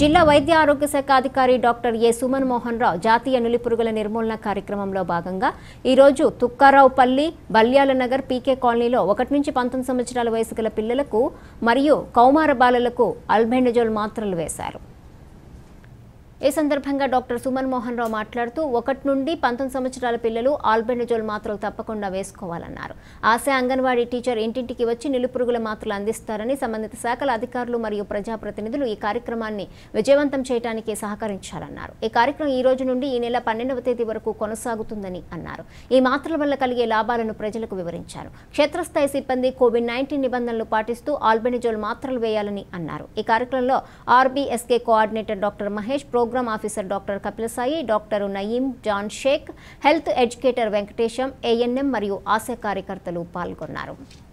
జిల్లా వైద్య ఆరోగ్య శాఖ అధికారి డాక్టర్ ఏ సుమన్ మోహన్ రావు జాతీయ నులిపురుగుల నిర్మూలన కార్యక్రమంలో భాగంగా ఈరోజు తుక్కారావుపల్లి బల్యాల నగర్ పీకే కాలనీలో ఒకటి నుంచి పంతొమ్మిది సంవత్సరాల వయసు గల పిల్లలకు మరియు కౌమార బాలలకు అల్బెండజోల్ మాత్రలు వేశారు ఈ సందర్భంగా డాక్టర్ సుమన్ మోహన్ రావు మాట్లాడుతూ ఒకటి నుండి పంతొమ్మిది సంవత్సరాల పిల్లలు ఆల్బెండజోల్ మాత్రలు తప్పకుండా వేసుకోవాలన్నారు ఆశా అంగన్వాడీ టీచర్ ఇంటింటికి వచ్చి నిలుపురుగుల మాత్రలు అందిస్తారని సంబంధిత శాఖల అధికారులు మరియు ప్రజాప్రతినిధులు ఈ కార్యక్రమాన్ని విజయవంతం చేయడానికి సహకరించాలన్నారు ఈ కార్యక్రమం ఈ రోజు నుండి ఈ నెల పన్నెండవ తేదీ వరకు కొనసాగుతుందని అన్నారు ఈ మాత్రల వల్ల కలిగే లాభాలను ప్రజలకు వివరించారు క్షేత్రస్థాయి సిబ్బంది కోవిడ్ నైన్టీన్ నిబంధనలు పాటిస్తూ ఆల్బెండజోల్ మాత్రలు వేయాలని అన్నారు ఈ కార్యక్రమంలో RBSK coordinator doctor Mahesh program officer doctor Kapilasai doctor Nayeem John Shaik health educator Venkatesham ANM మరియు ఆశా కార్యకర్తలు పాల్గొన్నారు